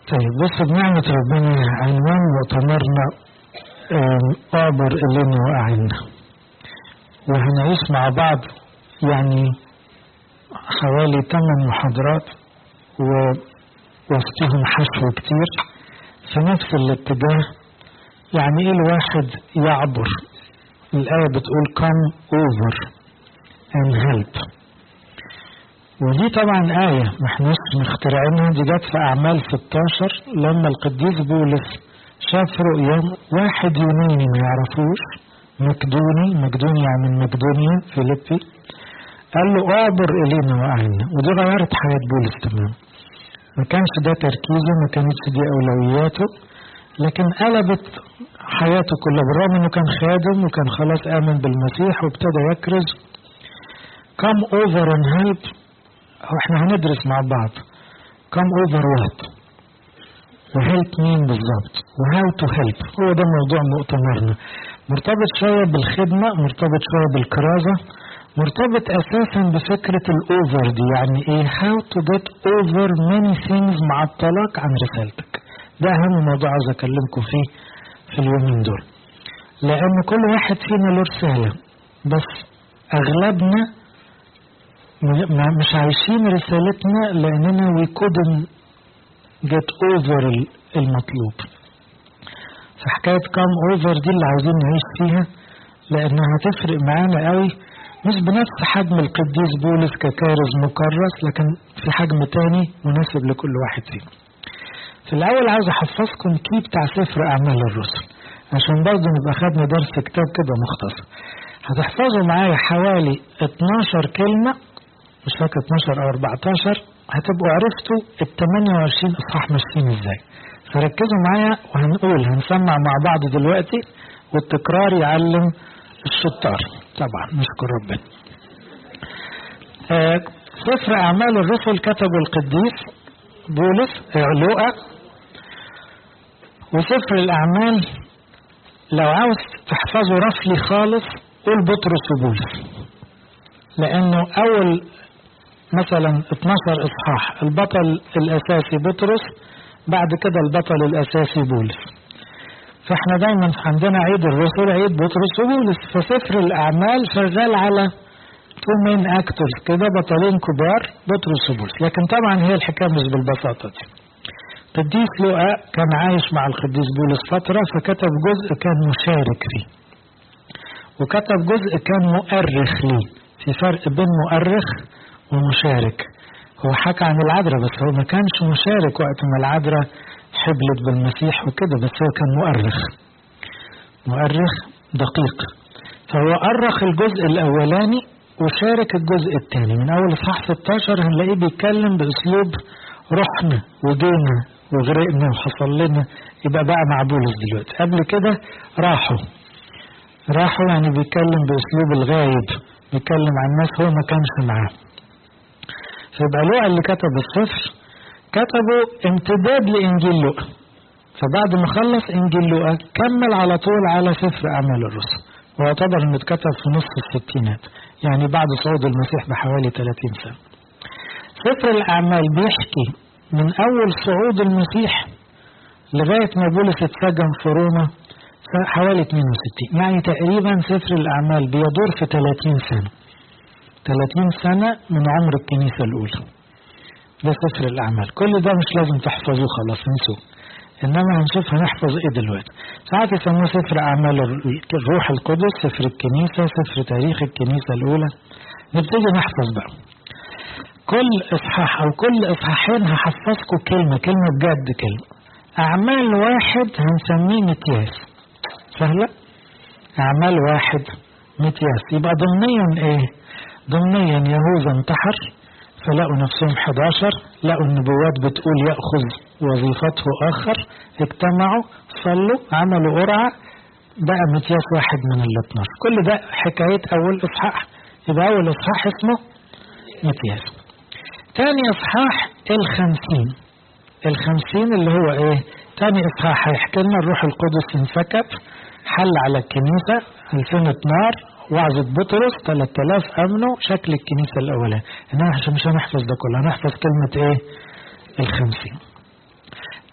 طيب بص بنعمة ربنا عنوان مؤتمرنا اعبر إلينا وأعنا وهنعيش مع بعض يعني حوالي 8 محاضرات ووسطهم حشو كتير في نفس الاتجاه يعني ايه الواحد يعبر الآية بتقول come over and help ودي طبعا آية ما احناش مخترعينها دي جت في أعمال 16 لما القديس بولس شاف رؤيا واحد يوناني ما يعرفوش مقدوني مقدوني يعني من مقدونيا فيليبي قال له اعبر إلينا وأعنا ودي غيرت حياة بولس تمام ما كانش ده تركيزه ما كانتش دي أولوياته لكن قلبت حياته كلها بالرغم انه كان خادم وكان خلاص آمن بالمسيح وابتدى يكرز come over and help احنا هندرس مع بعض come over what وهيلب مين بالظبط وهاو تو هيلب هو ده موضوع مؤتمرنا مرتبط شوية بالخدمة مرتبط شوية بالكرازة مرتبط أساسا بفكرة الأوفر دي يعني إيه how to get over many things معطلك عن رسالتك ده أهم موضوع عايز أكلمكم فيه في اليومين دول لأن كل واحد فينا له رسالة بس أغلبنا مش عايشين رسالتنا لأننا we couldn't get over المطلوب فحكاية come over دي اللي عاوزين نعيش فيها لأنها هتفرق معانا قوي مش بنفس حجم القديس بولس ككارز مكرس لكن في حجم تاني مناسب لكل واحد فينا في الأول عاوز أحفظكم كي بتاع سفر أعمال الرسل عشان برضه نبقى خدنا درس كتاب كده مختصر هتحفظوا معايا حوالي 12 كلمة مش فاكر 12 أو 14 هتبقوا عرفتوا ال 28 إصحاح ماشيين إزاي فركزوا معايا وهنقول هنسمع مع بعض دلوقتي والتكرار يعلم الشطار طبعا نشكر ربنا آه سفر أعمال الرسل كتبه القديس بولس لوقا وسفر الأعمال لو عاوز تحفظه رفلي خالص قول بطرس وبولس لأنه أول مثلا 12 إصحاح البطل الأساسي بطرس بعد كده البطل الأساسي بولس فاحنا دايما عندنا عيد الرسل عيد بطرس وبولس فسفر الأعمال شغال على تو مين اكتورز كده بطلين كبار بطرس وبولس لكن طبعا هي الحكايه مش بالبساطه دي قديس لوقا كان عايش مع القديس بولس فتره فكتب جزء كان مشارك فيه وكتب جزء كان مؤرخ ليه في فرق بين مؤرخ ومشارك هو حكى عن العذراء بس هو ما كانش مشارك وقت ما العذراء حبلت بالمسيح وكده بس هو كان مؤرخ مؤرخ دقيق فهو أرخ الجزء الأولاني وشارك الجزء الثاني من أول إصحاح 16 هنلاقيه بيتكلم بأسلوب رحنا وجينا وغرقنا وحصل لنا يبقى بقى مع بولس دلوقتي قبل كده راحوا راحوا يعني بيتكلم بأسلوب الغايب بيتكلم عن ناس هو ما كانش معاه فيبقى لوقا اللي كتب الصفر كتبوا امتداد لإنجيل لوقا فبعد ما خلص إنجيل لوقا كمل على طول على سفر أعمال الرسل ويعتبر انه اتكتب في نصف الستينات يعني بعد صعود المسيح بحوالي 30 سنة سفر الأعمال بيحكي من أول صعود المسيح لغاية ما بولس اتسجن في روما حوالي 62 يعني تقريبا سفر الأعمال بيدور في 30 سنة 30 سنة من عمر الكنيسة الأولى ده سفر الأعمال كل ده مش لازم تحفظوه خلاص انسوه إنما هنشوف هنحفظ إيه دلوقتي ساعات يسموه سفر أعمال الروح القدس سفر الكنيسة سفر تاريخ الكنيسة الأولى نبتدي نحفظ بقى كل إصحاح أو كل إصحاحين هحفظكم كلمة كلمة بجد كلمة أعمال واحد هنسميه متياس سهلة أعمال واحد متياس يبقى ضمنيا إيه ضمنيا يهوذا انتحر فلقوا نفسهم 11 لقوا النبوات بتقول يأخذ وظيفته آخر اجتمعوا صلوا عملوا قرعة بقى متياس واحد من ال 12 كل ده حكاية أول إصحاح يبقى أول إصحاح اسمه متياس تاني إصحاح الخمسين الخمسين اللي هو إيه تاني إصحاح هيحكي لنا الروح القدس انسكب حل على الكنيسة ألفينة نار وعظة بطرس 3000 أمنوا شكل الكنيسة الأولانية إنما عشان مش هنحفظ ده كله هنحفظ كلمة إيه الخمسين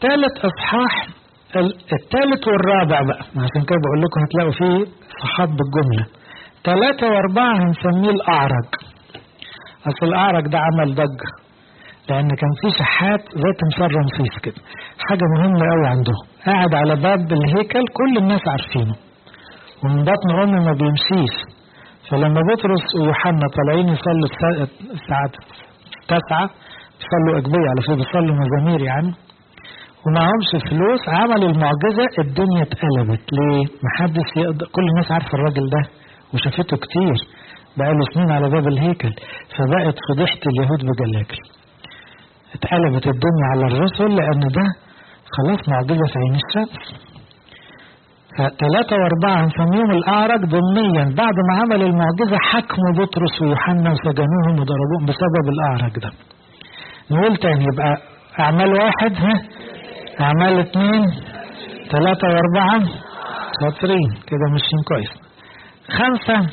ثالث اصحاح الثالث والرابع بقى عشان كده بقول لكم هتلاقوا فيه صحات بالجملة ثلاثة وأربعة هنسميه الأعرج أصل الأعرج ده عمل ضجة لأن كان في شحات زي تمثال رمسيس كده حاجة مهمة قوي عندهم قاعد على باب الهيكل كل الناس عارفينه ومن بطن أمه ما بيمشيش فلما بطرس ويوحنا طالعين يصلوا الساعة تسعة بيصلوا أجبية على فكرة بيصلوا مزامير يعني ومعهمش فلوس عملوا المعجزة الدنيا اتقلبت ليه؟ محدش يقدر كل الناس عارفة الراجل ده وشافته كتير بقاله سنين على باب الهيكل فبقت فضيحة اليهود بجلاجل اتقلبت الدنيا على الرسل لأن ده خلاص معجزة في عين الشمس فثلاثة وأربعة هنسميهم الأعرج ضمنيا بعد ما عمل المعجزة حكموا بطرس ويوحنا وسجنوهم وضربوهم بسبب الأعرج ده نقول تاني يبقى أعمال واحد ها أعمال اثنين ثلاثة وأربعة شاطرين كده ماشيين كويس خمسة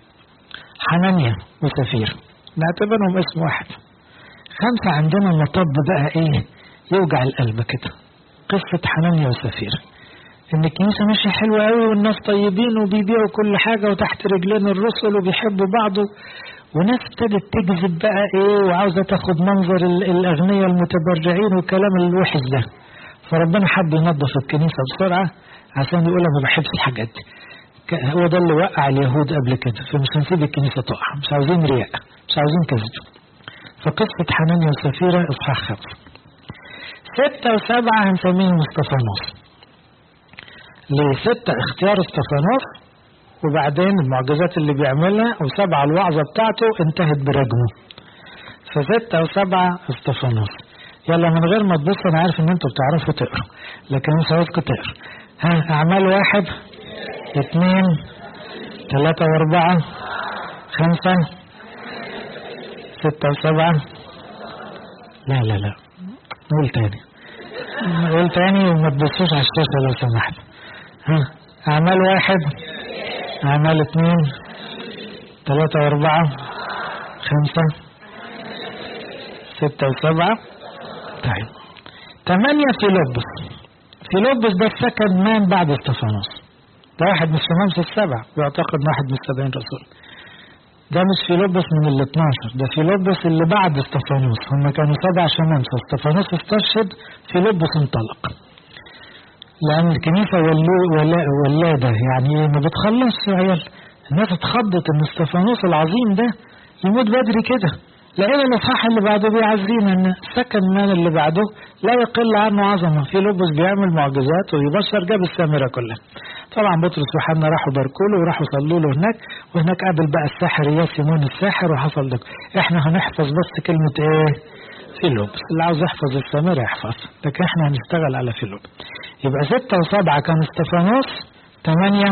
حنانيا وسفير نعتبرهم اسم واحد خمسة عندنا مطب بقى ايه يوجع القلب كده قصة حنانيا وسفير ان الكنيسة ماشية حلوة قوي والناس طيبين وبيبيعوا كل حاجة وتحت رجلين الرسل وبيحبوا بعض وناس ابتدت تكذب بقى ايه وعاوزة تاخد منظر الاغنياء المتبرعين والكلام الوحش ده فربنا حب ينظف الكنيسة بسرعة عشان يقول انا ما بحبش الحاجات دي هو ده اللي وقع اليهود قبل كده فمش هنسيب الكنيسة تقع مش عاوزين رياء مش عاوزين كذب فقصة حنانيا وسفيرة إصحاح خمسة ستة وسبعة هنسميهم استفانوس ليه ستة اختيار استفانوس وبعدين المعجزات اللي بيعملها وسبعة الوعظة بتاعته انتهت برجمه فستة وسبعة استفانوس يلا من غير ما تبص انا عارف ان انتوا بتعرفوا تقروا لكن مش عاوزكم تقروا ها اعمال واحد اثنين ثلاثة واربعة خمسة ستة وسبعة لا لا لا نقول تاني نقول تاني وما تبصوش على الشاشة لو سمحت ها أعمال واحد أعمال اثنين ثلاثة وأربعة خمسة ستة وسبعة طيب ثمانية فيلبس فيلبس ده السكند مان بعد استفانوس ده واحد من الشمامسة السبع بيعتقد واحد من السبعين رسول ده مش فيلبس من ال 12 ده فيلبس اللي بعد استفانوس هم كانوا سبع شمامسة استفانوس استشهد فيلبس انطلق لأن الكنيسة ولا ولادة يعني ما بتخلص يا عيال الناس اتخضت ان استفانوس العظيم ده يموت بدري كده لقينا الاصحاح اللي بعده بيعزينا ان السكن مان اللي بعده لا يقل عنه عظمه في لبس بيعمل معجزات ويبشر جاب السامره كلها طبعا بطرس وحنا راحوا باركوا له وراحوا صلوا له هناك وهناك قابل بقى الساحر يا سيمون الساحر وحصل ده احنا هنحفظ بس كلمه ايه في لبس اللي عاوز يحفظ السامره يحفظ لكن احنا هنشتغل على في لبس يبقى ستة وسبعة كان استفانوس ثمانية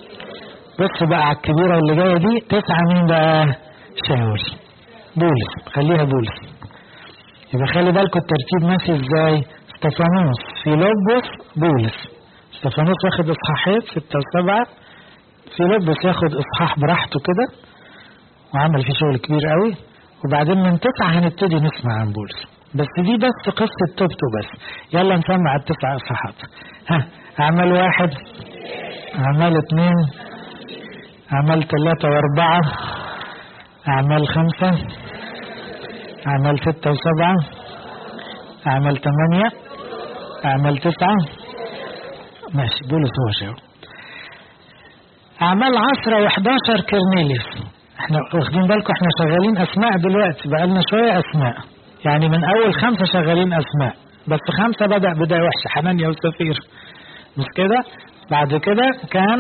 بص بقى على الكبيرة اللي جاية دي تسعة مين بقى شاول بولس خليها بولس يبقى خلي بالكم الترتيب ماشي ازاي استفانوس فيلبس بولس استفانوس واخد اصحاحين ستة وسبعة فيلبس ياخد اصحاح براحته كده وعمل فيه شغل كبير قوي وبعدين من تسعة هنبتدي نسمع عن بولس بس دي بس قصة توبته بس يلا نسمع التسع اصحاحات ها اعمال واحد اعمال اثنين اعمال ثلاثة واربعة اعمال خمسة أعمال ستة وسبعة أعمال ثمانية أعمال تسعة ماشي بولس هو شاو أعمال عشرة وحداشر كرنيليوس احنا واخدين بالكم احنا شغالين أسماء دلوقتي بقالنا شوية أسماء يعني من أول خمسة شغالين أسماء بس خمسة بدأ بداية وحشة حنانيا وسفير مش كده بعد كده كان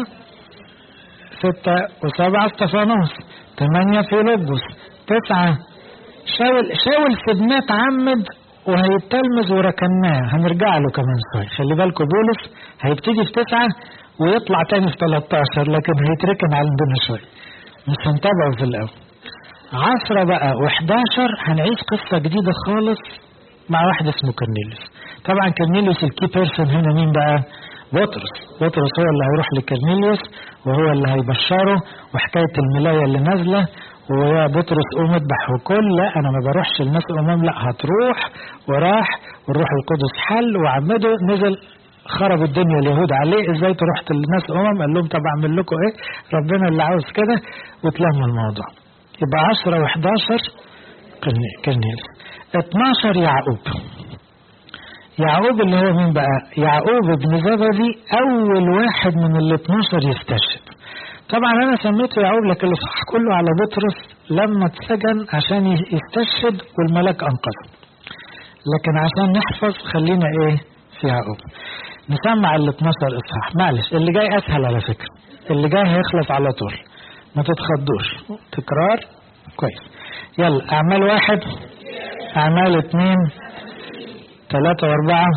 ستة وسبعة استفانوس ثمانية فيلبس تسعة شاول شاول سيبناه اتعمد وهيتلمذ وركناه هنرجع له كمان شويه خلي بالكم بولس هيبتدي في تسعة ويطلع تاني في 13 لكن هيتركن عندنا شويه مش هنتابعه في الاول عشرة بقى و11 هنعيش قصة جديدة خالص مع واحد اسمه كرنيليوس طبعا كرنيليوس الكي بيرسون هنا مين بقى بطرس بطرس هو اللي هيروح لكرنيليوس وهو اللي هيبشره وحكاية الملاية اللي نازلة ويا بطرس قوم اذبح وكل لا انا ما بروحش الناس الامام لا هتروح وراح والروح القدس حل وعمده نزل خرب الدنيا اليهود عليه ازاي تروح للناس امم قال لهم طب اعمل لكم ايه ربنا اللي عاوز كده وتلم الموضوع يبقى 10 و11 كرنيل 12 يعقوب يعقوب اللي هو مين بقى يعقوب ابن زبدي اول واحد من ال 12 يستشهد طبعا انا سميته يعقوب لكن الاصحاح كله على بطرس لما اتسجن عشان يستشهد والملاك انقذه لكن عشان نحفظ خلينا ايه في يعقوب نسمع ال 12 اصحاح معلش اللي جاي اسهل على فكره اللي جاي هيخلص على طول ما تتخضوش تكرار كويس يلا اعمال واحد اعمال اثنين ثلاثة واربعة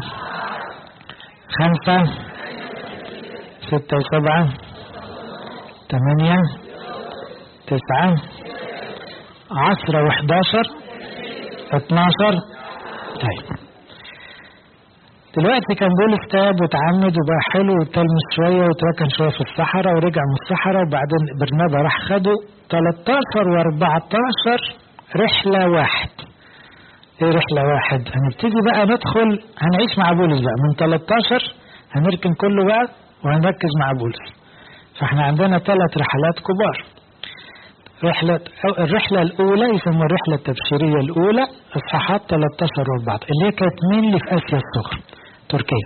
خمسة ستة وسبعة ثمانية تسعة عشرة وحداشر اتناشر طيب دلوقتي كان بولس تاب وتعمد وبقى حلو وتلمس شوية وتركن شوية في الصحراء ورجع من الصحراء وبعدين برنابا راح خده 13 و14 رحلة واحد ايه رحلة واحد هنبتدي بقى ندخل هنعيش مع بولس بقى من 13 هنركن كله بقى وهنركز مع بولس فاحنا عندنا ثلاث رحلات كبار رحلة الرحلة الأولى يسموها الرحلة التبشيرية الأولى إصحاحات 13 و14 اللي هي كانت مين اللي في آسيا الصغرى تركيا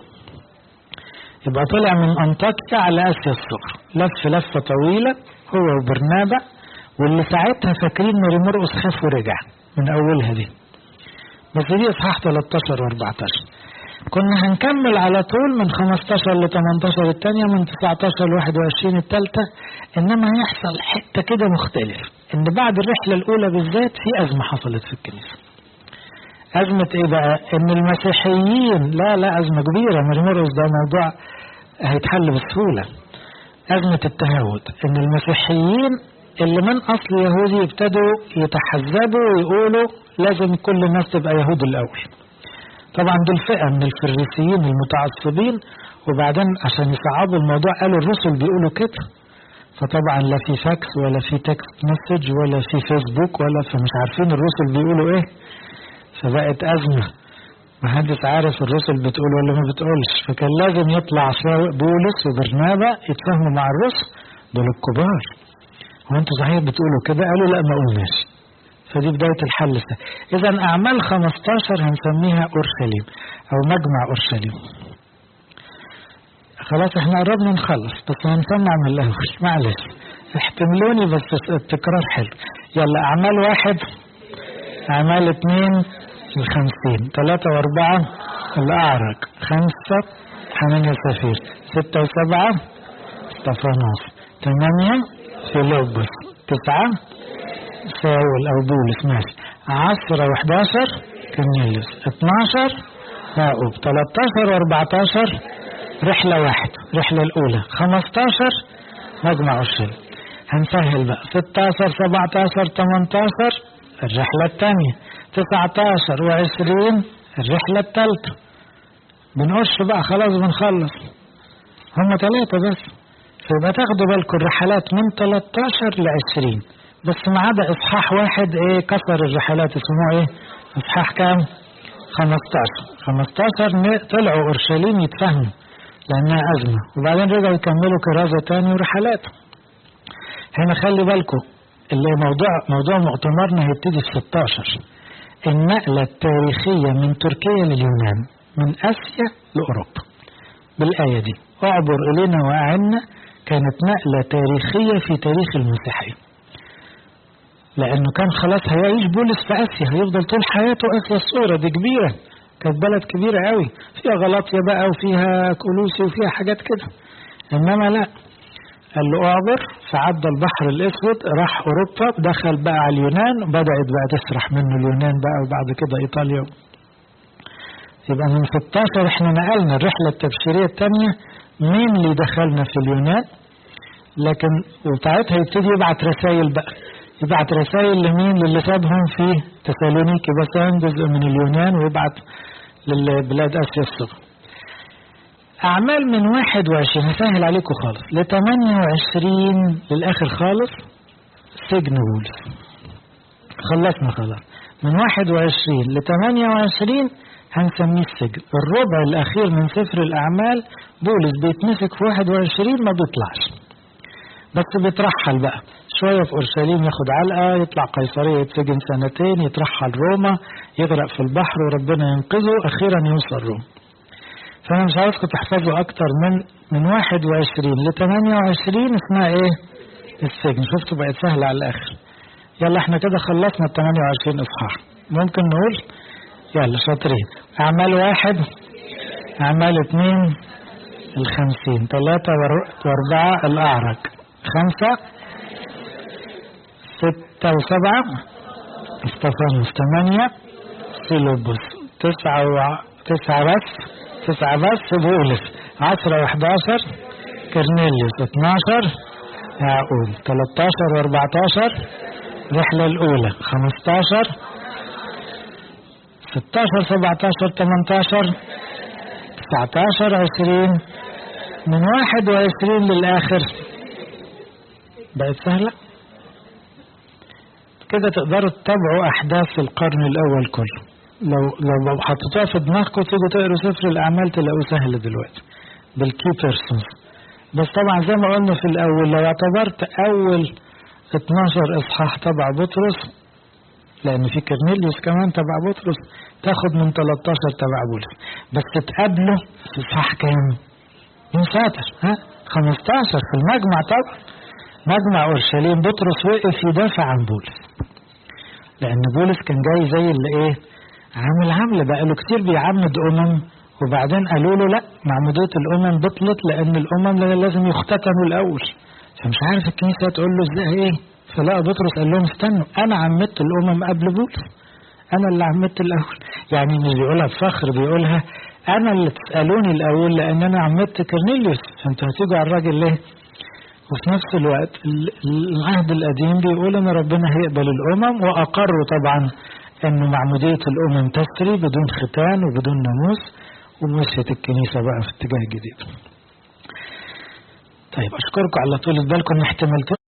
يبقى طلع من أنطاكيا على آسيا الصغرى لف لفة طويلة هو وبرنابا واللي ساعتها فاكرين ماري مرقس خاف ورجع من أولها دي بس دي إصحاح 13 و14 كنا هنكمل على طول من 15 ل 18 الثانية من 19 ل 21 الثالثة إنما هيحصل حتة كده مختلف إن بعد الرحلة الأولى بالذات في أزمة حصلت في الكنيسة أزمة إيه بقى؟ إن المسيحيين لا لا أزمة كبيرة مرمرس ده موضوع هيتحل بسهولة أزمة التهاوت إن المسيحيين اللي من أصل يهودي ابتدوا يتحزبوا ويقولوا لازم كل الناس تبقى يهود الأول طبعا دول فئة من الفريسيين المتعصبين وبعدين عشان يصعبوا الموضوع قالوا الرسل بيقولوا كده فطبعا لا في فاكس ولا في تكست مسج ولا في فيسبوك ولا فمش عارفين الرسل بيقولوا ايه فبقت أزمة محدش عارف الرسل بتقول ولا ما بتقولش فكان لازم يطلع بولس وبرنابا يتفاهموا مع الرسل دول الكبار هو انتوا صحيح بتقولوا كده قالوا لا ما قلناش فدي بداية الحل إذا أعمال 15 هنسميها أورشليم أو مجمع أورشليم خلاص احنا قربنا نخلص بس هنسمع من الأول معلش احتملوني بس التكرار حلو يلا أعمال واحد أعمال اثنين الخمسين ثلاثة وأربعة الأعرج خمسة حنانيا سفير ستة وسبعة استفانوس ثمانية فيلبس تسعة ساول أو بولس ماشي عشرة وحداشر كرنيليوس اتناشر يعقوب تلاتاشر واربعتاشر رحلة واحدة رحلة الأولى خمستاشر مجمع الشل هنسهل بقى ستاشر سبعتاشر تمنتاشر الرحلة الثانية تسعتاشر وعشرين الرحلة الثالثة بنقش بقى خلاص بنخلص هما ثلاثة بس فيبقى تاخدوا بالكم الرحلات من 13 ل 20 بس ما عدا اصحاح واحد ايه كسر الرحلات اسمه ايه اصحاح كام 15 15 طلعوا اورشليم يتفهموا لانها ازمه وبعدين رجعوا يكملوا كرازه تاني ورحلات هنا خلي بالكم اللي موضوع موضوع مؤتمرنا هيبتدي في 16 النقلة التاريخية من تركيا لليونان من آسيا لأوروبا بالآية دي اعبر إلينا وأعنا كانت نقلة تاريخية في تاريخ المسيحية لأنه كان خلاص هيعيش بولس في آسيا هيفضل طول حياته آسيا الصورة دي كبيرة كانت بلد كبيرة قوي فيها غلاطيا بقى وفيها كولوسي وفيها حاجات كده إنما لا قال له اعبر فعدى البحر الاسود راح اوروبا دخل بقى على اليونان بدات بقى تسرح منه اليونان بقى وبعد كده ايطاليا يبقى من 16 احنا نقلنا الرحله التبشيريه الثانيه مين اللي دخلنا في اليونان لكن وبتاعتها يبتدي يبعت رسائل بقى يبعت رسائل لمين للي سابهم في تسالونيكي بس جزء من اليونان ويبعت للبلاد اسيا الصغرى أعمال من 21 هسهل عليكم خالص ل 28 للآخر خالص سجن بولس خلصنا خلاص من 21 ل 28 هنسميه السجن الربع الأخير من سفر الأعمال بولس بيتمسك في 21 ما بيطلعش بس بيترحل بقى شوية في أورشليم ياخد علقة يطلع قيصرية يتسجن سنتين يترحل روما يغرق في البحر وربنا ينقذه أخيرا يوصل روما فأنا مش عاوزكم تحفظوا أكتر من من 21 ل 28 اسمها إيه؟ السجن شفتوا بقت سهلة على الآخر يلا احنا كده خلصنا ال 28 إصحاح ممكن نقول يلا شاطرين أعمال واحد أعمال اثنين الخمسين ثلاثة وأربعة الأعرج خمسة ستة وسبعة استفانوس ثمانية فيلبس تسعة و... تسعة بس تسعة بس بولس عشرة وحداشر كرنيليوس اتناشر يعقوب تلاتاشر واربعتاشر الرحلة الأولى خمستاشر ستاشر سبعتاشر تمنتاشر تسعتاشر عشرين من واحد وعشرين للآخر بقت سهلة كده تقدروا تتابعوا أحداث القرن الأول كله لو لو حطيتوها في دماغكم تيجوا تقروا سفر الأعمال تلاقوه سهل دلوقتي بالكي بيرسونز بس طبعا زي ما قلنا في الأول لو اعتبرت أول 12 إصحاح تبع بطرس لأن في كرنيليوس كمان تبع بطرس تاخد من 13 تبع بولس بس تقابله في إصحاح كام؟ من ساتر ها 15 في المجمع طبعا مجمع اورشليم بطرس وقف يدافع عن بولس لان بولس كان جاي زي اللي ايه عامل عمل بقى له كتير بيعمد امم وبعدين قالوا له لا معمودية الامم بطلت لان الامم لازم يختتنوا الاول فمش عارف الكنيسة تقول له ازاي ايه فلقى بطرس قال لهم استنوا انا عمدت الامم قبل بولس انا اللي عمدت الاول يعني مش بيقولها بفخر بيقولها انا اللي تسالوني الاول لان انا عمدت كرنيليوس فانتوا هتيجوا على الراجل ليه وفي نفس الوقت العهد القديم بيقول ان ربنا هيقبل الامم واقروا طبعا انه معمودية الامم تسري بدون ختان وبدون ناموس ومشيت الكنيسة بقى في اتجاه جديد طيب اشكركم على طول بالكم احتملتوا